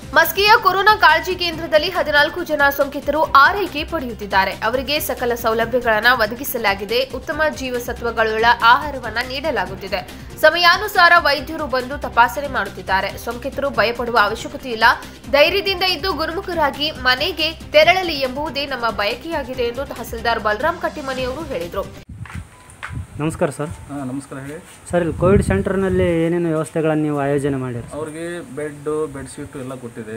ಮಸ್ಕಿಯ corona ಕಾಳಜಿ ಕೇಂದ್ರದಲ್ಲಿ ಹದಿನಾಲ್ಕು ಜನ ಸೋಂಕಿತರು ಆರೈಕೆ ಪಡೆಯುತ್ತಿದ್ದಾರೆ ಅವರಿಗೆ ಸಕಲ ಸೌಲಭ್ಯಗಳನ್ನು ಒದಗಿಸಲಾಗಿದೆ ಉತ್ತಮ ಜೀವಸತ್ವಗಳುಳ್ಳ ಆಹಾರವನ್ನ ನೀಡಲಾಗುತ್ತಿದೆ ಸಮಯಾನುಸಾರ ವೈದ್ಯರು ಬಂದು ತಪಾಸಣೆ ಮಾಡುತ್ತಿದ್ದಾರೆ ಸೋಂಕಿತರು ಭಯಪಡುವ ಅವಶ್ಯಕತೆ ಇಲ್ಲ ಧೈರ್ಯದಿಂದ ಇದ್ದು ಗುರುಮುಖರಾಗಿ ಮನೆಗೆ ತೆರಳಲಿ ಎಂಬುದೇ ನಮ್ಮ ಬಯಕೆಯಾಗಿದೆ ಎಂದು ತಹಸೀಲ್ದಾರ್ ಬಲರಾಮ್ ಕಟ್ಟಿಮನಿಯವರು ಹೇಳಿದರು ನಮಸ್ಕಾರ ಸರ್ ಹಾಂ ನಮಸ್ಕಾರ ಹೇಳಿ ಸರ್ ಇಲ್ಲಿ ಕೋವಿಡ್ ಸೆಂಟರ್ನಲ್ಲಿ ಏನೇನು ವ್ಯವಸ್ಥೆಗಳನ್ನು ನೀವು ಆಯೋಜನೆ ಮಾಡಿರಿ ಅವ್ರಿಗೆ ಬೆಡ್ಡು ಬೆಡ್ಶೀಟು ಎಲ್ಲ ಕೊಟ್ಟಿದೆ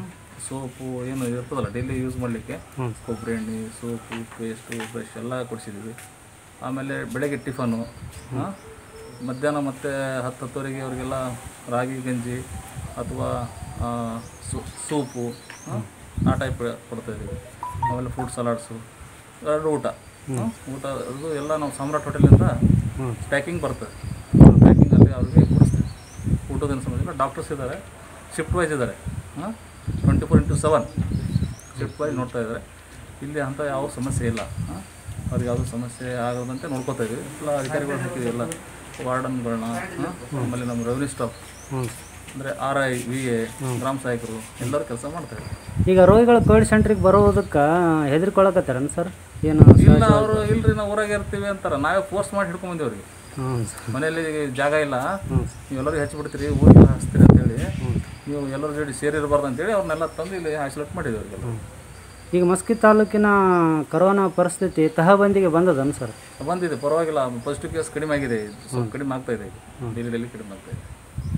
ಸೋಪು ಏನು ಇರ್ತದಲ್ಲ ಡೈಲಿ ಯೂಸ್ ಮಾಡಲಿಕ್ಕೆ ಹ್ಞೂ. ಕೊಬ್ಬರಿ ಎಣ್ಣೆ ಸೋಪು ಪೇಸ್ಟು ಬ್ರಷ್ ಎಲ್ಲ ಕೊಡಿಸಿದ್ದೀವಿ ಆಮೇಲೆ ಬೆಳಗ್ಗೆ ಟಿಫನು ಹಾಂ ಮಧ್ಯಾಹ್ನ ಮತ್ತು ಹತ್ತು ಹತ್ತುವರೆಗೆ ಅವರಿಗೆಲ್ಲ ರಾಗಿ ಗಂಜಿ ಅಥವಾ ಆ, ಸೂ- ಸೂಪು ಹಾಂ ಆ ಟೈಪ್ ಕೊಡ್ತಾಯಿದ್ದೀವಿ ಆಮೇಲೆ ಫ್ರೂಟ್ ಸಲಾಡ್ಸು ಎರಡು ಊಟ ಹಾಂ? ಊಟ ಅದು ಎಲ್ಲ ನಾವು ಸಾಮ್ರಾಟ್ ಹೋಟೆಲಿಂದ ಹ್ಞೂ ಪ್ಯಾಕಿಂಗ್ ಬರ್ತದೆ ಪ್ಯಾಕಿಂಗಲ್ಲಿ ಅವ್ರಿಗೆ ಕೊಡಿಸ್ತೀವಿ ಊಟದ ಸಮಸ್ಯೆ ಡಾಕ್ಟರ್ಸ್ ಇದ್ದಾರೆ ಶಿಫ್ಟ್ ವೈಸ್ ಇದ್ದಾರೆ ಹಾಂ twenty four into seven shift wise ನೋಡ್ತಾ ಇದ್ದಾರೆ ಇಲ್ಲಿ ಅಂಥ ಯಾವ ಸಮಸ್ಯೆ ಇಲ್ಲ ಹಾಂ ಅವ್ರಿಗೆ ಯಾವುದೂ ಸಮಸ್ಯೆ ಆಗದಂತೆ ನೋಡ್ಕೋತಾ ಇದ್ದೀವಿ ಎಲ್ಲ ಅಧಿಕಾರಿಗಳು ಹಾಕಿದ್ದೀವಿ ಎಲ್ಲ ವಾರ್ಡನ್ಗಳನ್ನ ಹಾಂ ಆಮೇಲೆ ನಮ್ಮ ರೆವಿನ್ಯೂ ಸ್ಟಾಫ್ ಹ್ಞೂ ಅಂದರೆ ಆರ್ ಐ ವಿ ಎ ಗ್ರಾಮ ಸಹಾಯಕರು ಎಲ್ಲರೂ ಕೆಲಸ ಮಾಡ್ತಾರೆ ಈಗ ರೋಗಿಗಳು ಕೋವಿಡ್ ಸೆಂಟ್ರಿಗೆ ಬರೋದಕ್ಕೆ ಹೆದರ್ಕೊಳಕತ್ತಾರನ್ ಸರ್ ಏನು ಇಲ್ಲ ಅವರು ಇಲ್ರಿ ನಾವು ಊರಾಗೆ ಇರ್ತೀವಿ ಅಂತಾರೆ ನಾವೇ ಫೋರ್ಸ್ ಮಾಡಿ ಹಿಡ್ಕೊಂಬಂದಿವಿ ಅವ್ರಿಗೆ ಹ್ಞೂ ಮನೆಯಲ್ಲಿ ಜಾಗ ಇಲ್ಲ ನೀವು ಎಲ್ಲರಿಗೂ ಹಚ್ಚಿಬಿಡ್ತೀರಿ ಊರಿಗೆ ಹಚ್ತೀರಿ ಅಂತೇಳಿ ನೀವು ಎಲ್ಲರ ಜೋಡಿ ಸೇರಿರಬಾರ್ದು ಅಂತೇಳಿ ಅವ್ರನ್ನೆಲ್ಲ ತಂದು ಇಲ್ಲಿ ಐಸೋಲೇಟ್ ಮಾಡಿದ್ವಿ ಅವ್ರಿಗೆಲ್ಲ ಈಗ ಮಸ್ಕಿ ತಾಲೂಕಿನ ಕರೋನಾ ಪರಿಸ್ಥಿತಿ ತಹಬಂದಿಗೆ ಬಂದದನ್ ಸರ್ ಬಂದಿದೆ ಪರವಾಗಿಲ್ಲ ಪಾಸಿಟಿವ್ ಕೇಸ್ ಕಡಿಮೆ ಆಗಿದೆ ಸ್ವಲ್ಪ ಕಡಿಮೆ ಆಗ್ತಾ ಇದೆ ಡೈಲಿ ಡೈಲಿ ಕಡಿಮೆ ಆಗ್ತಾ ಇದೆ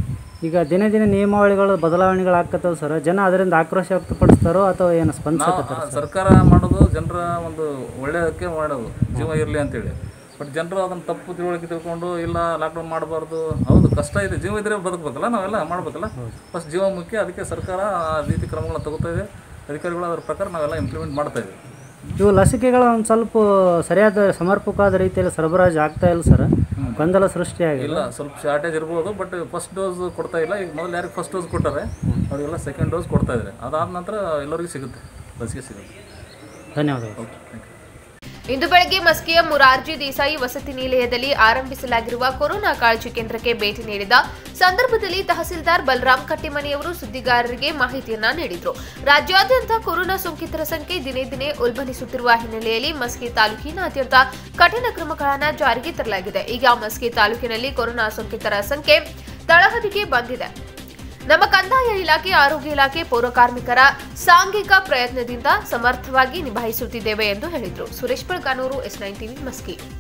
ಈಗ ದಿನೇ ದಿನೇ ನಿಯಮಾವಳಿಗಳು ಬದಲಾವಣೆಗಳು ಆಗ್ಕತ್ತವ ಸರ್ ಜನ ಅದರಿಂದ ಆಕ್ರೋಶ ವ್ಯಕ್ತಪಡಿಸ್ತಾರೋ ಅಥವಾ ಏನು ನಾವು ಸ್ಪಂದಿಸಕತ್ತಾರ ಆ, ಸರ್ಕಾರ ಮಾಡೋದು ಜನರ ಒಂದು ಒಳ್ಳೆಯದಕ್ಕೆ ಮಾಡೋದು ಜೀವ ಇರಲಿ ಅಂತೇಳಿ ಬಟ್ ಜನರು ಅದನ್ನು ತಪ್ಪು ತಿಳುವಳಿಕೆ ತಿಳ್ಕೊಂಡು ಇಲ್ಲ ಲಾಕ್ಡೌನ್ ಮಾಡಬಾರ್ದು ಹೌದು ಕಷ್ಟ ಇದೆ ಜೀವ ಇದ್ರೆ ಬದುಕಬೇಕಲ್ಲ ನಾವೆಲ್ಲ ಮಾಡಬೇಕಲ್ಲ ಫಸ್ಟ್ ಜೀವ ಮುಖ್ಯ ಅದಕ್ಕೆ ಸರ್ಕಾರ ಆ ರೀತಿ ಕ್ರಮಗಳನ್ನ ತಗೋತಾ ಇದೆ ಅಧಿಕಾರಿಗಳು ಅದರ ಪ್ರಕಾರ ನಾವೆಲ್ಲ ಇಂಪ್ಲಿಮೆಂಟ್ ಮಾಡ್ತಾ ಇದ್ದೀವಿ ಇವು ಲಸಿಕೆಗಳು ಒಂದು ಸ್ವಲ್ಪ ಸರಿಯಾದ ಸಮರ್ಪಕವಾದ ರೀತಿಯಲ್ಲಿ ಸರಬರಾಜು ಆಗ್ತಾ ಇಲ್ಲ ಸರ್ ಗೊಂದಲ ಸೃಷ್ಟಿಯಾಗಿದೆ ಇಲ್ಲ ಸ್ವಲ್ಪ ಶಾರ್ಟೇಜ್ ಇರ್ಬೋದು ಬಟ್ ಫಸ್ಟ್ ಡೋಸ್ ಕೊಡ್ತಾ ಇಲ್ಲ ಈಗ ಮೊದಲು ಯಾರಿಗೆ ಫಸ್ಟ್ ಡೋಸ್ ಕೊಟ್ಟಾರೆ ಅವರಿಗೆಲ್ಲ ಸೆಕೆಂಡ್ ಡೋಸ್ ಕೊಡ್ತಾ ಇದ್ದಾರೆ ಅದಾದ ನಂತರ ಎಲ್ಲರಿಗೂ ಸಿಗುತ್ತೆ ಲಸಿಕೆ ಸಿಗುತ್ತೆ ಧನ್ಯವಾದಗಳು ಓಕೆ ಥ್ಯಾಂಕ್ ಯು ಇಂದು ಬೆಳಗ್ಗೆ ಮಸ್ಕಿಯ ಮುರಾರ್ಜಿ ದೇಸಾಯಿ ವಸತಿ ನಿಲಯದಲ್ಲಿ ಆರಂಭಿಸಲಾಗಿರುವ ಕೊರೋನಾ ಕಾಳಜಿ ಕೇಂದ್ರಕ್ಕೆ ಭೇಟಿ ನೀಡಿದ ಸಂದರ್ಭದಲ್ಲಿ ತಹಸೀಲ್ದಾರ್ ಬಲರಾಮ್ ಕಟ್ಟಿಮನಿಯವರು ಸುದ್ದಿಗಾರರಿಗೆ ಮಾಹಿತಿಯನ್ನ ನೀಡಿದರು ರಾಜ್ಯಾದ್ಯಂತ ಕೊರೋನಾ ಸೋಂಕಿತರ ಸಂಖ್ಯೆ ದಿನೇ ದಿನೇ ಉಲ್ಬಣಿಸುತ್ತಿರುವ ಹಿನ್ನೆಲೆಯಲ್ಲಿ ಮಸ್ಕಿ ತಾಲೂಕಿನಾದ್ಯಂತ ಕಠಿಣ ಕ್ರಮಗಳನ್ನು ಜಾರಿಗೆ ತರಲಾಗಿದೆ ಈಗ ಮಸ್ಕಿ ತಾಲೂಕಿನಲ್ಲಿ ಕೊರೋನಾ ಸೋಂಕಿತರ ಸಂಖ್ಯೆ ತಳಹದಿಗೆ ಬಂದಿದೆ ನಮ್ಮ ಕಂದಾಯ ಇಲಾಖೆ ಆರೋಗ್ಯ ಇಲಾಖೆ ಪೌರ ಕಾರ್ಮಿಕರ ಸಾಂಘಿಕ ಪ್ರಯತ್ನದಿಂದ ಸಮರ್ಥವಾಗಿ ನಿಭಾಯಿಸುತ್ತಿದ್ದೇವೆ ಎಂದು ಹೇಳಿದರು Suresh Belaganur S nine TV Maski